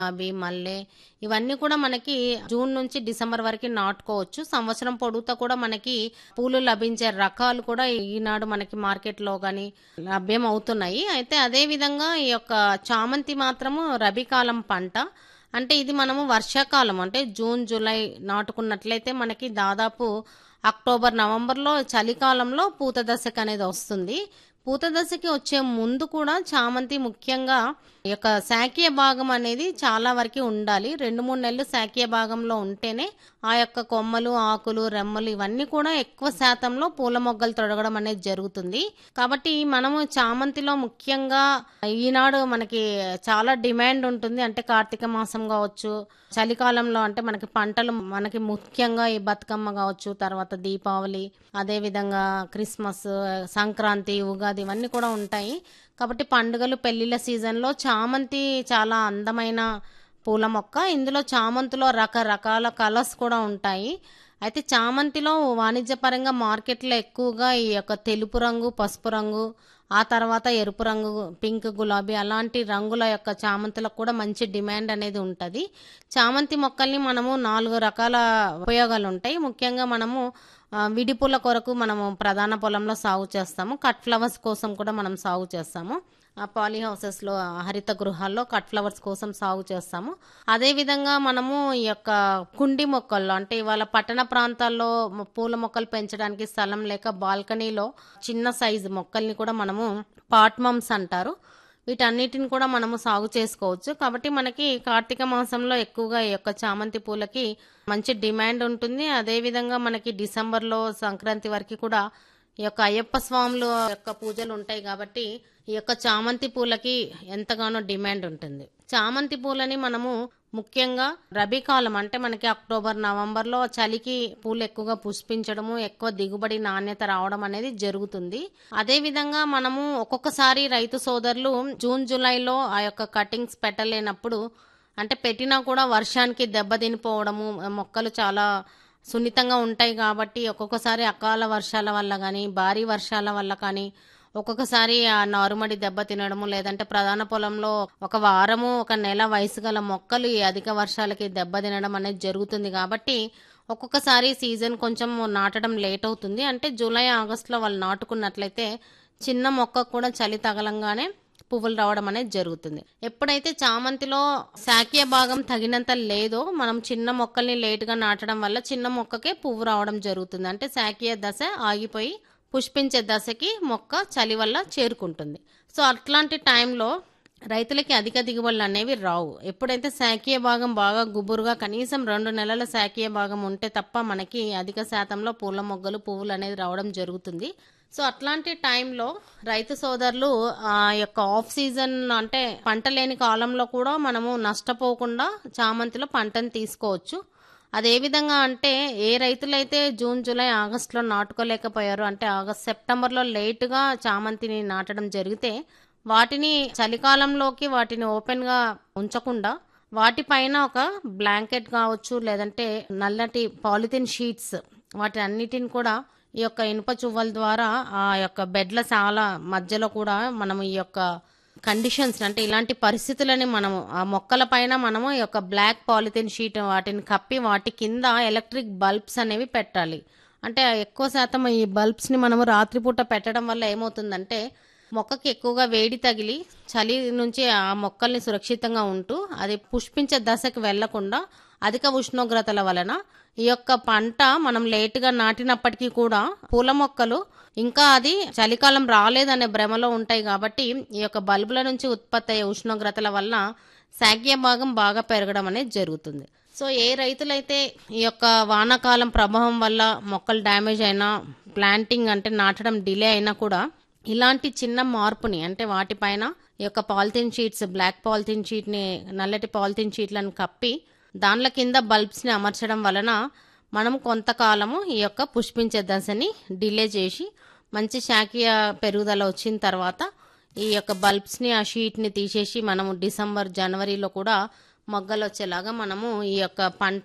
అవి మల్లె ఇవన్నీ కూడా మనకి జూన్ నుంచి డిసెంబర్ వరకు నాటుకోవచ్చు సంవత్సరం పొడుగుతా కూడా మనకి పూలు లభించే రకాలు కూడా ఈనాడు మనకి మార్కెట్లో కానీ లభ్యం అవుతున్నాయి అయితే అదే విధంగా ఈ యొక్క చామంతి మాత్రము రబీ కాలం పంట అంటే ఇది మనము వర్షాకాలం అంటే జూన్ జూలై నాటుకున్నట్లయితే మనకి దాదాపు అక్టోబర్ నవంబర్లో చలికాలంలో పూత దశకు అనేది వస్తుంది పూత దశకి వచ్చే ముందు కూడా చామంతి ముఖ్యంగా ఈ యొక్క శాకీయ భాగం అనేది చాలా వరకు ఉండాలి రెండు మూడు నెలలు శాకీయ భాగంలో ఉంటేనే ఆ యొక్క కొమ్మలు ఆకులు రెమ్మలు ఇవన్నీ కూడా ఎక్కువ శాతంలో పూల మొగ్గలు తొడగడం అనేది జరుగుతుంది కాబట్టి మనము చామంతిలో ముఖ్యంగా ఈనాడు మనకి చాలా డిమాండ్ ఉంటుంది అంటే కార్తీక మాసం కావచ్చు చలికాలంలో అంటే మనకి పంటలు మనకి ముఖ్యంగా ఈ బతుకమ్మ కావచ్చు తర్వాత దీపావళి అదే విధంగా క్రిస్మస్ సంక్రాంతి ఉగాది ఇవన్నీ కూడా ఉంటాయి కాబట్టి పండుగలు పెళ్లిళ్ళ సీజన్లో చామంతి చాలా అందమైన పూల మొక్క ఇందులో చామంతిలో రకరకాల కలర్స్ కూడా ఉంటాయి అయితే చామంతిలో వాణిజ్యపరంగా మార్కెట్లో ఎక్కువగా ఈ యొక్క తెలుపు రంగు పసుపు రంగు ఆ తర్వాత ఎరుపు రంగు పింక్ గులాబీ అలాంటి రంగుల యొక్క చామంతులకు కూడా మంచి డిమాండ్ అనేది ఉంటుంది చామంతి మొక్కల్ని మనము నాలుగు రకాల ఉపయోగాలు ఉంటాయి ముఖ్యంగా మనము ఆ, విడిపూల కొరకు మనము ప్రధాన పొలంలో సాగు చేస్తాము కట్ ఫ్లవర్స్ కోసం కూడా మనం సాగు చేస్తాము ఆ పాలీ హౌసెస్లో హరిత గృహాల్లో కట్ ఫ్లవర్స్ కోసం సాగు చేస్తాము అదే విధంగా మనము ఈ యొక్క కుండి మొక్కల్లో అంటే ఇవాళ పట్టణ ప్రాంతాల్లో మ- పూల మొక్కలు పెంచడానికి స్థలం లేక బాల్కనీలో చిన్న సైజు మొక్కల్ని కూడా మనము పాట్మమ్స్ అంటారు వీటన్నిటిని కూడా మనము సాగు చేసుకోవచ్చు కాబట్టి మనకి కార్తీక మాసంలో ఎక్కువగా ఈ యొక్క చామంతి పూలకి మంచి డిమాండ్ ఉంటుంది అదే విధంగా మనకి డిసెంబర్లో సంక్రాంతి వరకు కూడా ఈ యొక్క అయ్యప్ప స్వాములు యొక్క పూజలు ఉంటాయి కాబట్టి ఈ యొక్క చామంతి పూలకి ఎంతగానో డిమాండ్ ఉంటుంది చామంతి పూలని మనము ముఖ్యంగా రబీ కాలం అంటే మనకి అక్టోబర్ నవంబర్లో చలికి పూలు ఎక్కువగా పుష్పించడము ఎక్కువ దిగుబడి నాణ్యత రావడం అనేది జరుగుతుంది అదే విధంగా మనము ఒక్కొక్కసారి రైతు సోదరులు జూన్ జూలైలో ఆ యొక్క కటింగ్స్ పెట్టలేనప్పుడు అంటే పెట్టినా కూడా వర్షానికి దెబ్బతినిపోవడము మొక్కలు చాలా సున్నితంగా ఉంటాయి కాబట్టి ఒక్కొక్కసారి అకాల వర్షాల వల్ల కానీ భారీ వర్షాల వల్ల కానీ ఒక్కొక్కసారి ఆ నారుమడి దెబ్బ తినడము లేదంటే ప్రధాన పొలంలో ఒక వారము ఒక నెల వయసు గల మొక్కలు ఈ అధిక వర్షాలకి దెబ్బ తినడం అనేది జరుగుతుంది కాబట్టి ఒక్కొక్కసారి సీజన్ కొంచెం నాటడం లేట్ అవుతుంది అంటే జూలై ఆగస్టులో వాళ్ళు నాటుకున్నట్లయితే చిన్న మొక్క కూడా చలి తగలంగానే పువ్వులు రావడం అనేది జరుగుతుంది ఎప్పుడైతే చామంతిలో శాకీయ భాగం తగినంత లేదో మనం చిన్న మొక్కల్ని లేటుగా నాటడం వల్ల చిన్న మొక్కకే పువ్వు రావడం జరుగుతుంది అంటే శాకీయ దశ ఆగిపోయి పుష్పించే దశకి మొక్క చలి వల్ల చేరుకుంటుంది సో అట్లాంటి టైంలో రైతులకి అధిక దిగుబడులు అనేవి రావు ఎప్పుడైతే శాకీయ భాగం బాగా గుబురుగా కనీసం రెండు నెలల శాకీయ భాగం ఉంటే తప్ప మనకి అధిక శాతంలో పూల మొగ్గలు పువ్వులు అనేది రావడం జరుగుతుంది సో అట్లాంటి టైంలో రైతు సోదరులు ఆ యొక్క ఆఫ్ సీజన్ అంటే పంట లేని కాలంలో కూడా మనము నష్టపోకుండా చామంతిలో పంటను తీసుకోవచ్చు అదే విధంగా అంటే ఏ రైతులైతే జూన్ జూలై ఆగస్టులో నాటుకోలేకపోయారో అంటే ఆగస్ట్ సెప్టెంబర్లో లేటుగా చామంతిని నాటడం జరిగితే వాటిని చలికాలంలోకి వాటిని ఓపెన్గా ఉంచకుండా వాటిపైన ఒక బ్లాంకెట్ కావచ్చు లేదంటే నల్లటి పాలిథిన్ షీట్స్ వాటి అన్నిటిని కూడా ఈ యొక్క ఇనుప చువ్వల ద్వారా ఆ యొక్క బెడ్ల చాలా మధ్యలో కూడా మనం ఈ యొక్క కండిషన్స్ అంటే ఇలాంటి పరిస్థితులని మనము ఆ మొక్కల పైన మనము ఈ యొక్క బ్లాక్ పాలిథిన్ షీట్ వాటిని కప్పి వాటి కింద ఎలక్ట్రిక్ బల్బ్స్ అనేవి పెట్టాలి అంటే ఎక్కువ శాతం ఈ బల్బ్స్ని మనము రాత్రిపూట పెట్టడం వల్ల ఏమవుతుందంటే మొక్కకి ఎక్కువగా వేడి తగిలి చలి నుంచి ఆ మొక్కల్ని సురక్షితంగా ఉంటూ అది పుష్పించే దశకు వెళ్లకుండా అధిక ఉష్ణోగ్రతల వలన ఈ యొక్క పంట మనం లేటుగా నాటినప్పటికీ కూడా పూల మొక్కలు ఇంకా అది చలికాలం రాలేదనే భ్రమలో ఉంటాయి కాబట్టి ఈ యొక్క బల్బుల నుంచి ఉత్పత్తి అయ్యే ఉష్ణోగ్రతల వల్ల శాగ్య భాగం బాగా పెరగడం అనేది జరుగుతుంది సో ఏ రైతులైతే ఈ యొక్క వానాకాలం ప్రభావం వల్ల మొక్కలు డ్యామేజ్ అయినా ప్లాంటింగ్ అంటే నాటడం డిలే అయినా కూడా ఇలాంటి చిన్న మార్పుని అంటే వాటిపైన ఈ యొక్క పాలిథిన్ షీట్స్ బ్లాక్ పాలిథిన్ షీట్ని నల్లటి పాలిథిన్ షీట్లను కప్పి దానిల కింద బల్బ్స్ని అమర్చడం వలన మనం కొంతకాలము ఈ యొక్క పుష్పించే దశని డిలే చేసి మంచి శాఖీయ పెరుగుదల వచ్చిన తర్వాత ఈ యొక్క బల్బ్స్ని ఆ షీట్ని తీసేసి మనము డిసెంబర్ జనవరిలో కూడా మొగ్గలు వచ్చేలాగా మనము ఈ యొక్క పంట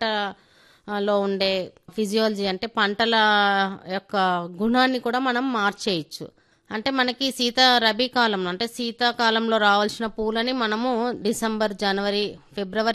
ఆ, లో ఉండే ఫిజియాలజీ అంటే పంటల యొక్క గుణాన్ని కూడా మనం మార్చేయచ్చు అంటే మనకి శీత రబీ కాలంలో అంటే శీతాకాలంలో రావాల్సిన పూలని మనము డిసెంబర్ జనవరి ఫిబ్రవరి